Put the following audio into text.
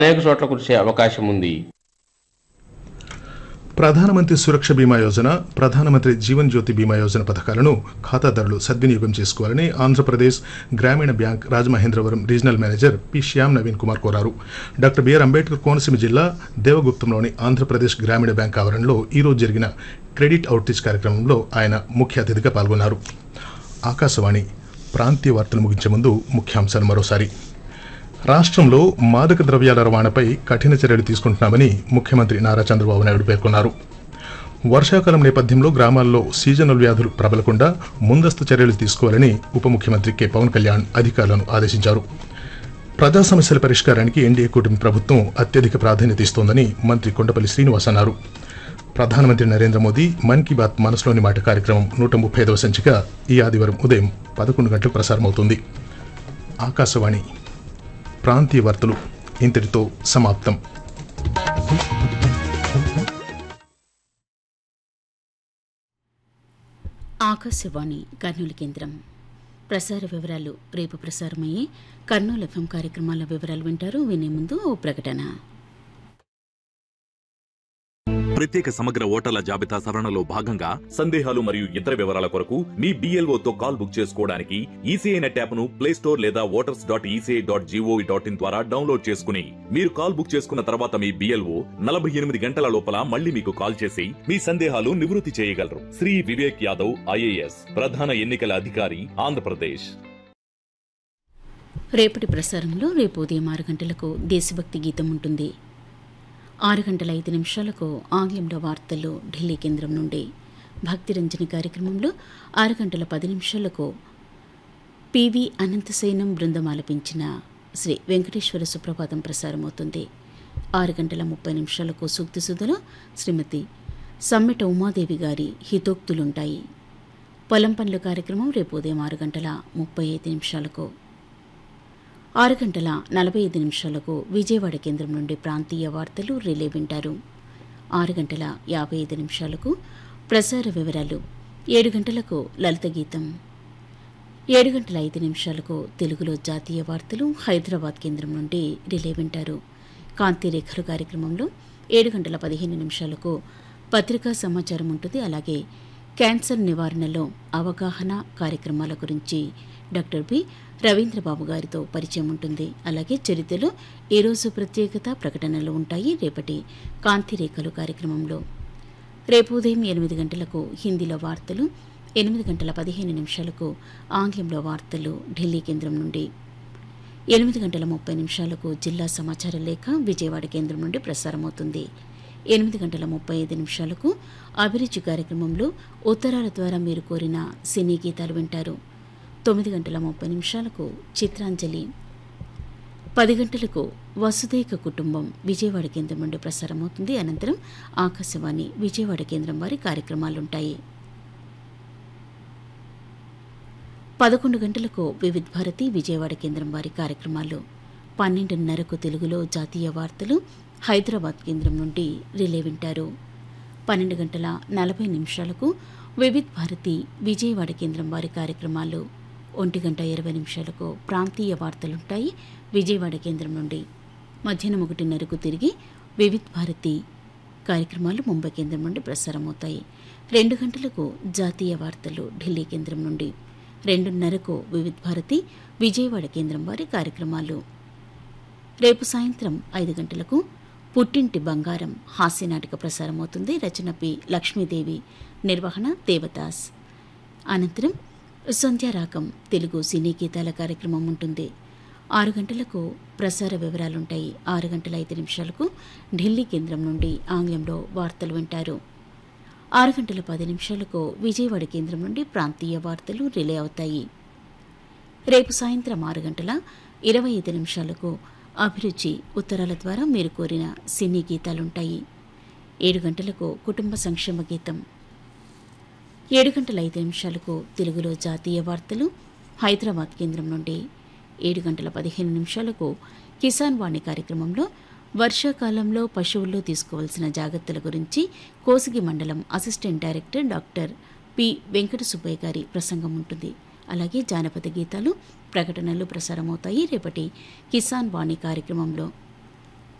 అనేక చోట్ల కురిసే అవకాశం ఉంది ప్రధానమంత్రి సురక్ష బీమా యోజన ప్రధానమంత్రి జీవన్ జ్యోతి బీమా యోజన పథకాలను ఖాతాదారులు సద్వినియోగం చేసుకోవాలని Andhra Pradesh Grameena bank Rajamahendravaram regional manager P Shyam Naveen Kumar కోరారు డాక్టర్ బిఆర్ అంబేద్కర్ కోనసీమ జిల్లా దేవగుప్తంలోని ఆంధ్రప్రదేశ్ గ్రామీణ బ్యాంక్ ఆవరణలో ఈరోజు జరిగిన క్రెడిట్ అవుట్రీచ్ కార్యక్రమంలో ఆయన ముఖ్య అతిథిగా పాల్గొన్నారు ఆకాశవాణి ప్రాంతీయ వార్తలు ముగించే ముందు ముఖ్యాంశాలు మరోసారి రాష్ట్రంలో మాదక ద్రవ్యాల రవాణాపై కఠిన చర్యలు తీసుకుంటున్నామని ముఖ్యమంత్రి నారా చంద్రబాబు నాయుడు పేర్కొన్నారు వర్షాకాలం నేపథ్యంలో గ్రామాల్లో సీజనల్ వ్యాధులు ప్రబలకుండా ముందస్తు చర్యలు తీసుకోవాలని ఉప ముఖ్యమంత్రి కె పవన్ కళ్యాణ్ అధికారులను ఆదేశించారు ప్రజా సమస్యల పరిష్కారానికి ఎన్డీఏ కూటమి ప్రభుత్వం అత్యధిక ప్రాధాన్యత ఇస్తోందని మంత్రి కొండపల్లి శ్రీనివాస్ అన్నారు ప్రధానమంత్రి నరేంద్ర మోదీ మన్ కీ బాత్ మనసులోని మాట కార్యక్రమం నూట ముప్పై ఐదవ సంచిక ఈ ఆదివారం ఉదయం పదకొండు గంటలకు ప్రసారమవుతుంది ఆకాశవాణి ప్రాంతీయ వార్తలు ఇంతటితో సమాప్తం ఆకాశవాణి కర్నూలు కేంద్రం ప్రసార వివరాలు రేపు ప్రసారమయ్యే కర్నూలు ఎఫ్ఎం కార్యక్రమాల వివరాలు వింటారు వినే ముందు ఓ ప్రకటన ప్రత్యేక సమగ్ర ఓటర్ల జాబితా సవరణలో భాగంగా సందేహాలు మరియు ఇతర వివరాల కొరకు మీ BLO తో కాల్ బుక్ చేసుకోవడానికి ఈసీఐ నెట్ యాప్ను ప్లే స్టోర్ లేదా voters dot ECI dot GOV dot in ద్వారా డౌన్లోడ్ చేసుకుని మీరు కాల్ బుక్ చేసుకున్న తర్వాత మీ బిఎల్ఓ నలభై ఎనిమిది గంటల లోపల మళ్ళీ మీకు కాల్ చేసి మీ సందేహాలు నివృత్తి చేయగలరు శ్రీ వివేక్ యాదవ్ ఐఏఎస్ ప్రధాన ఎన్నికల అధికారి ఆంధ్రప్రదేశ్ రేపటి ప్రసారంలో రేపు ఉదయం ఆరు గంటలకు దేశభక్తి గీతం ఉంటుంది ఆరు గంటల ఐదు నిమిషాలకు ఆంగ్లంలో వార్తల్లో ఢిల్లీ కేంద్రం నుండి భక్తిరంజని కార్యక్రమంలో ఆరు గంటల పది నిమిషాలకు పివి అనంతసేనం బృందం ఆలపించిన శ్రీ వెంకటేశ్వర సుప్రభాతం ప్రసారమవుతుంది ఆరు గంటల ముప్పై నిమిషాలకు సూక్తి సుధలో శ్రీమతి సమ్మెట ఉమాదేవి గారి హితోక్తులుంటాయి పొలం పనుల కార్యక్రమం రేపు ఉదయం ఆరు గంటల ముప్పై ఐదు నిమిషాలకు ఆరు గంటల నలభై ఐదు నిమిషాలకు విజయవాడ కేంద్రం నుండి ప్రాంతీయ వార్తలు రిలే వింటారు ఆరు గంటల యాభై ఐదు నిమిషాలకు ప్రసార వివరాలు ఏడు గంటలకు లలిత గీతం ఏడు గంటల ఐదు నిమిషాలకు తెలుగులో జాతీయ వార్తలు హైదరాబాద్ కేంద్రం నుండి రిలే వింటారు కాంతి రేఖలు కార్యక్రమంలో ఏడు గంటల పదిహేను నిమిషాలకు పత్రికా సమాచారం ఉంటుంది అలాగే క్యాన్సర్ నివారణలో అవగాహన కార్యక్రమాల గురించి డాక్టర్ బి రవీంద్రబాబు గారితో పరిచయం ఉంటుంది అలాగే చరిత్రలో ఈరోజు ప్రత్యేకత ప్రకటనలు ఉంటాయి రేపటి కాంతి రేఖలు కార్యక్రమంలో రేపు ఉదయం ఎనిమిది గంటలకు హిందీలో వార్తలు ఎనిమిది గంటల పదిహేను నిమిషాలకు ఆంగ్లంలో వార్తలు ఢిల్లీ కేంద్రం నుండి ఎనిమిది గంటల ముప్పై నిమిషాలకు జిల్లా సమాచార లేఖ విజయవాడ కేంద్రం నుండి ప్రసారమవుతుంది ఎనిమిది గంటల ముప్పై ఐదు నిమిషాలకు అభిరుచి కార్యక్రమంలో ఉత్తరాల ద్వారా మీరు కోరిన సినీ గీతాలు వింటారు తొమ్మిది గంటల ముప్పై నిమిషాలకు చిత్రాంజలి పది గంటలకు వసుదైక కుటుంబం విజయవాడ కేంద్రం నుండి ప్రసారమవుతుంది అనంతరం ఆకాశవాణి విజయవాడ కేంద్రం వారి కార్యక్రమాలుంటాయి పదకొండు గంటలకు వివిధ్ భారతి విజయవాడ కేంద్రం వారి కార్యక్రమాలు పన్నెండున్నరకు తెలుగులో జాతీయ వార్తలు హైదరాబాద్ కేంద్రం నుండి రిలే వింటారు పన్నెండు గంటల నలభై నిమిషాలకు వివిధ్ భారతి విజయవాడ కేంద్రం వారి కార్యక్రమాలు ఒంటి గంట ఇరవై నిమిషాలకు ప్రాంతీయ వార్తలుంటాయి విజయవాడ కేంద్రం నుండి మధ్యాహ్నం ఒకటిన్నరకు తిరిగి వివిధ్ భారతి కార్యక్రమాలు ముంబై కేంద్రం నుండి ప్రసారమవుతాయి రెండు గంటలకు జాతీయ వార్తలు ఢిల్లీ కేంద్రం నుండి రెండున్నరకు వివిధ్ భారతి విజయవాడ కేంద్రం వారి కార్యక్రమాలు రేపు సాయంత్రం ఐదు గంటలకు పుట్టింటి బంగారం హాస్యనాటిక ప్రసారమవుతుంది రచన పి లక్ష్మీదేవి నిర్వహణ దేవదాస్ అనంతరం సంధ్యారాగం తెలుగు సినీ గీతాల కార్యక్రమం ఉంటుంది ఆరు గంటలకు ప్రసార వివరాలుంటాయి ఆరు గంటల ఐదు నిమిషాలకు ఢిల్లీ కేంద్రం నుండి ఆంగ్లంలో వార్తలు వింటారు ఆరు గంటల పది నిమిషాలకు విజయవాడ కేంద్రం నుండి ప్రాంతీయ వార్తలు రిలే అవుతాయి రేపు సాయంత్రం ఆరు గంటల ఇరవై ఐదు నిమిషాలకు అభిరుచి ఉత్తరాల ద్వారా మీరు కోరిన సినీ గీతాలుంటాయి ఏడు గంటలకు కుటుంబ సంక్షేమ గీతం ఏడు గంటల ఐదు నిమిషాలకు తెలుగులో జాతీయ వార్తలు హైదరాబాద్ కేంద్రం నుండి ఏడు గంటల పదిహేను నిమిషాలకు కిసాన్ వాణి కార్యక్రమంలో వర్షాకాలంలో పశువుల్లో తీసుకోవాల్సిన జాగ్రత్తల గురించి కోసిగి మండలం assistant director doctor P Venkata Subbaiah గారి ప్రసంగం ఉంటుంది అలాగే జానపద గీతాలు ప్రకటనలు ప్రసారమవుతాయి రేపటి కిసాన్ వాణి కార్యక్రమంలో